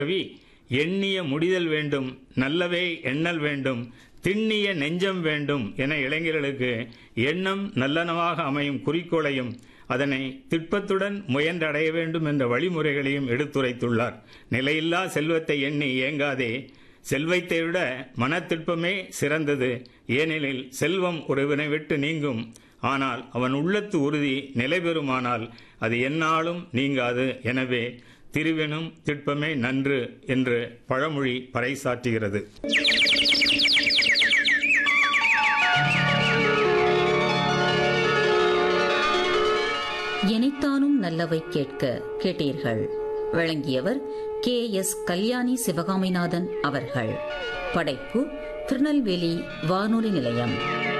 கவி எண்ணிய முடிதல் வேண்டும் நல்லவே எண்ணல் வேண்டும் திண்ணிய நெஞ்சம் வேண்டும் என இளைஞர்களுக்கு எண்ணம் நல்லனவாக அமையும் குறிக்கோளையும் அதனை திட்பத்துடன் முயன்றடைய வேண்டும் என்ற வழிமுறைகளையும் எடுத்துரைத்துள்ளார் நிலையில்லா செல்வத்தை எண்ணி ஏங்காதே செல்வத்தை விட மனத்திற்பமே சிறந்தது ஏனெனில் செல்வம் ஒருவனை விட்டு நீங்கும் ஆனால் அவன் உள்ளத்து உறுதி நிலை பெறுமானால் அது எந்நாளும் நீங்காது எனவே திருவெனும் திட்பமே நன்று என்று பழமொழி பறைசாற்றுகிறது எனைத்தானும் நல்லவை கேட்க கேட்டீர்கள் வழங்கியவர் கே எஸ் கல்யாணி சிவகாமிநாதன் அவர்கள் படைப்பு திருநெல்வேலி வானொலி நிலையம்